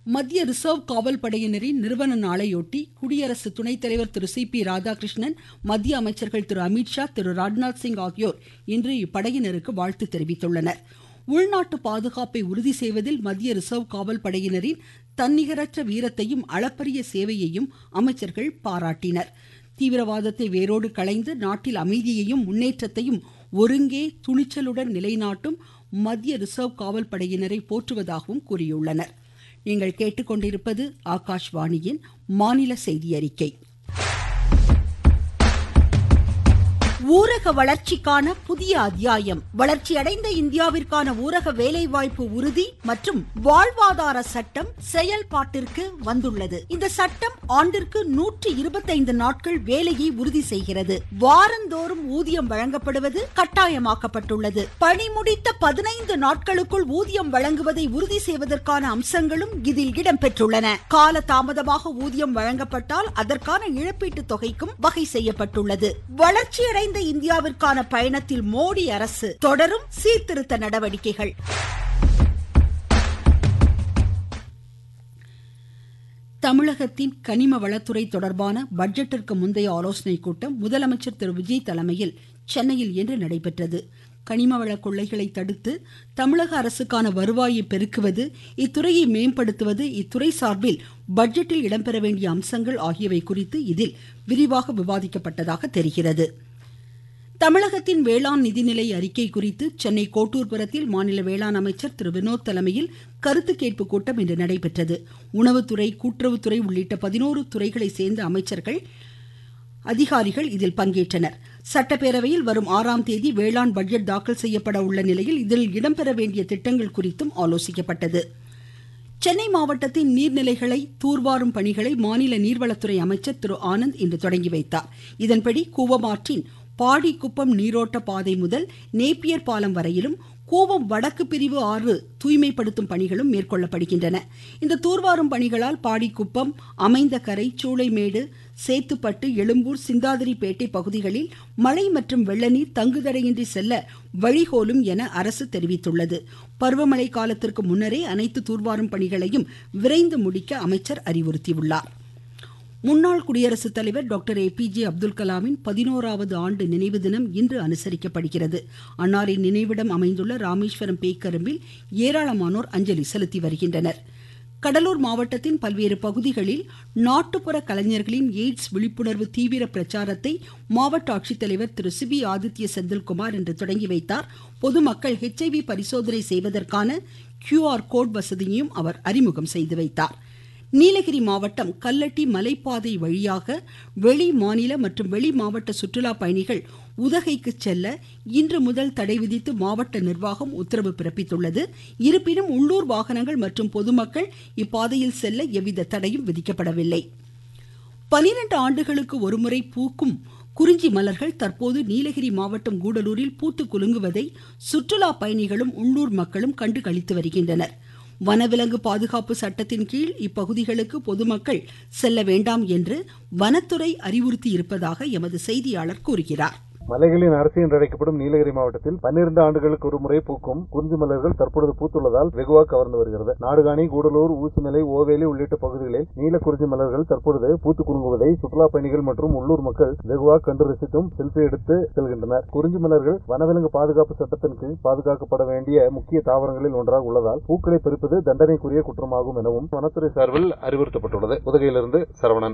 மத்திய ரிசர்வ் காவல் படையினரின் நிறுவன நாளையொட்டி குடியரசு துணைத் தலைவர் திரு சி பி ராதாகிருஷ்ணன் மத்திய அமைச்சர்கள் திரு அமித்ஷா திரு ராஜ்நாத் சிங் ஆகியோர் இன்று இப்படையினருக்கு வாழ்த்து தெரிவித்துள்ளனர் உள்நாட்டு பாதுகாப்பை உறுதி செய்வதில் மத்திய ரிசர்வ் காவல் படையினரின் தன்னிகரற்ற வீரத்தையும் அளப்பரிய சேவையையும் அமைச்சர்கள் பாராட்டினர் தீவிரவாதத்தை வேரோடு களைந்து நாட்டில் அமைதியையும் முன்னேற்றத்தையும் ஒருங்கே துணிச்சலுடன் நிலைநாட்டும் மத்திய ரிசர்வ் காவல் படையினரை போற்றுவதாகவும் கூறியுள்ளனர் நீங்கள் கேட்டுக்கொண்டிருப்பது ஆகாஷ்வாணியின் மாநில செய்தி அறிக்கை ஊரக வளர்ச்சிக்கான புதிய அத்தியாயம் வளர்ச்சியடைந்த இந்தியாவிற்கான ஊரக வேலைவாய்ப்பு உறுதி மற்றும் வாழ்வாதார சட்டம் செயல்பாட்டிற்கு வந்துள்ளது இந்த சட்டம் ஆண்டிற்கு நூற்றி இருபத்தைந்து நாட்கள் வேலையை உறுதி செய்கிறது வாரந்தோறும் ஊதியம் வழங்கப்படுவது கட்டாயமாக்கப்பட்டுள்ளது பணி முடித்த பதினைந்து நாட்களுக்குள் ஊதியம் வழங்குவதை உறுதி செய்வதற்கான அம்சங்களும் இதில் இடம்பெற்றுள்ளன கால தாமதமாக ஊதியம் வழங்கப்பட்டால் அதற்கான இழப்பீட்டு தொகைக்கும் வகை செய்யப்பட்டுள்ளது வளர்ச்சியடைந்த வளர்ந்த இந்தியாவிற்கான பயணத்தில் மோடி அரசு தொடரும் சீர்திருத்த நடவடிக்கைகள் தமிழகத்தின் கனிம வளத்துறை தொடர்பான பட்ஜெட்டிற்கு முந்தைய ஆலோசனைக் கூட்டம் முதலமைச்சர் திரு விஜய் தலைமையில் சென்னையில் இன்று நடைபெற்றது கனிம வள கொள்ளைகளை தடுத்து தமிழக அரசுக்கான வருவாயை பெருக்குவது இத்துறையை மேம்படுத்துவது இத்துறை சார்பில் பட்ஜெட்டில் இடம்பெற வேண்டிய அம்சங்கள் ஆகியவை குறித்து இதில் விரிவாக விவாதிக்கப்பட்டதாக தெரிகிறது தமிழகத்தின் வேளாண் நிதிநிலை அறிக்கை குறித்து சென்னை கோட்டூர்புரத்தில் மாநில வேளாண் அமைச்சர் திரு வினோத் தலைமையில் கருத்து கேட்பு கூட்டம் இன்று நடைபெற்றது உணவுத்துறை கூட்டுறவுத்துறை உள்ளிட்ட பதினோரு துறைகளை சேர்ந்த அமைச்சர்கள் அதிகாரிகள் இதில் பங்கேற்றனர் சட்டப்பேரவையில் வரும் ஆறாம் தேதி வேளாண் பட்ஜெட் தாக்கல் செய்யப்பட உள்ள நிலையில் இதில் இடம்பெற வேண்டிய திட்டங்கள் குறித்தும் ஆலோசிக்கப்பட்டது சென்னை மாவட்டத்தின் நீர்நிலைகளை தூர்வாரும் பணிகளை மாநில நீர்வளத்துறை அமைச்சர் திரு ஆனந்த் இன்று தொடங்கி வைத்தார் இதன்படி கூவமாற்றின் பாடிக்குப்பம் நீரோட்ட பாதை முதல் நேப்பியர் பாலம் வரையிலும் கோவம் வடக்கு பிரிவு ஆறு தூய்மைப்படுத்தும் பணிகளும் மேற்கொள்ளப்படுகின்றன இந்த தூர்வாரும் பணிகளால் பாடிக்குப்பம் அமைந்த கரை சூளைமேடு சேத்துப்பட்டு எழும்பூர் சிந்தாதிரிப்பேட்டை பகுதிகளில் மழை மற்றும் வெள்ளநீர் தங்குதடையின்றி செல்ல வழிகோலும் என அரசு தெரிவித்துள்ளது பருவமழை காலத்திற்கு முன்னரே அனைத்து தூர்வாரும் பணிகளையும் விரைந்து முடிக்க அமைச்சர் அறிவுறுத்தியுள்ளார் முன்னாள் குடியரசுத் தலைவர் doctor A P J Abdul கலாமின் பதினோராவது ஆண்டு நினைவு தினம் இன்று அனுசரிக்கப்படுகிறது அன்னாரின் நினைவிடம் அமைந்துள்ள ராமேஸ்வரம் பேக்கரும்பில் ஏராளமானோர் அஞ்சலி செலுத்தி வருகின்றனர் கடலூர் மாவட்டத்தின் பல்வேறு பகுதிகளில் நாட்டுப்புற கலைஞர்களின் எய்ட்ஸ் விழிப்புணர்வு தீவிர பிரச்சாரத்தை மாவட்ட ஆட்சித்தலைவர் திரு சிபி ஆதித்ய செந்தில்குமார் இன்று தொடங்கி வைத்தார் பொதுமக்கள் ஹெச்ஐவி பரிசோதனை செய்வதற்கான கியூஆர் கோட் வசதியையும் அவர் அறிமுகம் செய்து வைத்தார் நீலகிரி மாவட்டம் கல்லட்டி மலைப்பாதை வழியாக வெளி மாநில மற்றும் வெளி மாவட்ட சுற்றுலா பயணிகள் உதகைக்கு செல்ல இன்று முதல் தடை விதித்து மாவட்ட நிர்வாகம் உத்தரவு பிறப்பித்துள்ளது இருப்பினும் உள்ளூர் வாகனங்கள் மற்றும் பொதுமக்கள் இப்பாதையில் செல்ல எவ்வித தடையும் விதிக்கப்படவில்லை பனிரெண்டு ஆண்டுகளுக்கு ஒருமுறை பூக்கும் குறிஞ்சி மலர்கள் தற்போது நீலகிரி மாவட்டம் கூடலூரில் பூத்து குலுங்குவதை சுற்றுலா பயணிகளும் உள்ளூர் மக்களும் கண்டு களித்து வருகின்றனர் வனவிலங்கு பாதுகாப்பு சட்டத்தின் கீழ் இப்பகுதிகளுக்கு பொதுமக்கள் செல்ல வேண்டாம் என்று வனத்துறை அறிவுறுத்தி இருப்பதாக எமது செய்தியாளர் கூறுகிறார் மலைகளின் அரசு என்று அழைக்கப்படும் நீலகிரி மாவட்டத்தில் பன்னிரண்டு ஆண்டுகளுக்கு ஒரு முறை பூக்கும் குறிஞ்சி மலர்கள் தற்பொழுது பூத்துள்ளதால் வெகுவாக கவர்ந்து வருகிறது நாடுகாணி கூடலூர் ஊசிமலை ஓவேலி உள்ளிட்ட பகுதிகளில் நீல குறிஞ்சி மலர்கள் தற்பொழுது பூத்து குலுங்குவதை சுற்றுலா பயணிகள் மற்றும் உள்ளூர் மக்கள் வெகுவாக கண்டு ரசித்தும் செல்பி எடுத்து செல்கின்றனர் குறிஞ்சி மலர்கள் வனவிலங்கு பாதுகாப்பு சட்டத்தின் கீழ் பாதுகாக்கப்பட வேண்டிய முக்கிய தாவரங்களில் ஒன்றாக உள்ளதால் பூக்களை பறிப்பது தண்டனைக்குரிய குற்றமாகும் எனவும் வனத்துறை சார்பில் அறிவுறுத்தப்பட்டுள்ளது உதகையிலிருந்து சரவணன்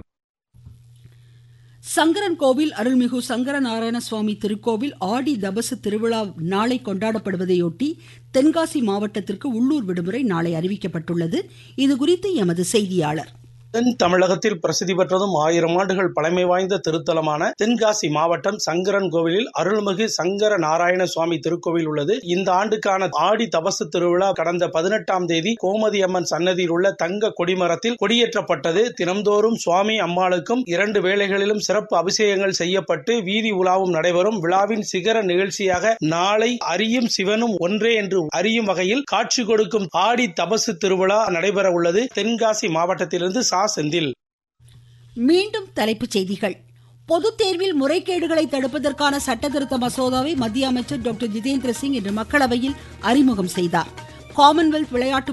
சங்கரன் கோவில் அருள்மிகு சங்கர நாராயண சுவாமி திருக்கோவில் ஆடி தபசு திருவிழா நாளை கொண்டாடப்படுவதையொட்டி தென்காசி மாவட்டத்திற்கு உள்ளூர் விடுமுறை நாளை அறிவிக்கப்பட்டுள்ளது இதுகுறித்து எமது செய்தியாளர் தென் தமிழகத்தில் பிரசித்தி பெற்றதும் ஆயிரம் ஆண்டுகள் பழமை வாய்ந்த திருத்தலமான தென்காசி மாவட்டம் சங்கரன் கோவிலில் அருள்மிகு சங்கர நாராயண சுவாமி திருக்கோவில் உள்ளது இந்த ஆண்டுக்கான ஆடி தபசு திருவிழா கடந்த பதினெட்டாம் தேதி கோமதி அம்மன் சன்னதியில் உள்ள தங்க கொடிமரத்தில் கொடியேற்றப்பட்டது தினம்தோறும் சுவாமி அம்மாளுக்கும் இரண்டு வேளைகளிலும் சிறப்பு அபிஷேகங்கள் செய்யப்பட்டு வீதி உலாவும் நடைபெறும் விழாவின் சிகர நிகழ்ச்சியாக நாளை அரியும் சிவனும் ஒன்றே என்று அறியும் வகையில் காட்சி கொடுக்கும் ஆடி தபசு திருவிழா நடைபெற உள்ளது தென்காசி மாவட்டத்திலிருந்து சா செந்தில் மீண்டும் தலைப்புச் செய்திகள் பொதுத் தேர்வில் முறைகேடுகளை தடுப்பதற்கான சட்ட திருத்த மசோதாவை மத்திய அமைச்சர் டாக்டர் ஜிதேந்திர சிங் இன்று மக்களவையில் அறிமுகம் செய்தார் காமன்வெல்த் விளையாட்டு